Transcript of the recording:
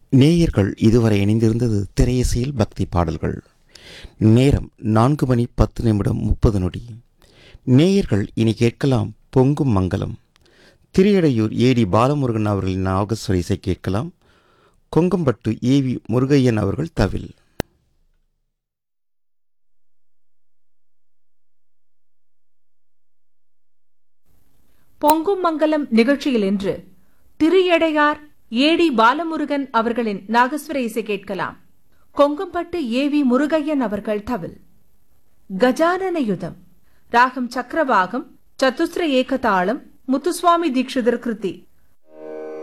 நேயர்கள் இதுவரை இணைந்திருந்தது திரையிசையில் பக்தி பாடல்கள் நேரம் நான்கு மணி பத்து நிமிடம் முப்பது நொடி நேயர்கள் இனி கேட்கலாம் பொங்கும் மங்கலம் திரையடையூர் ஏடி பாலமுருகன் அவர்களின் நாகஸ்வர இசை கேட்கலாம் கொங்கம்பட்டு ஏவி முருகையன் அவர்கள் தவில் பொங்கும் மங்கலம் நிகழ்ச்சியில் இன்று திரியடையார் ஏடி பாலமுருகன் அவர்களின் நாகஸ்வர இசை கேட்கலாம் கொங்கம்பட்டு ஏவி முருகையன் அவர்கள் தவில் கஜானன யுதம் ராகம் சக்கரவாகம் சத்துஸ்ர ஏகதாளம் முத்துசுவாமி தீட்சிதர் கிருதி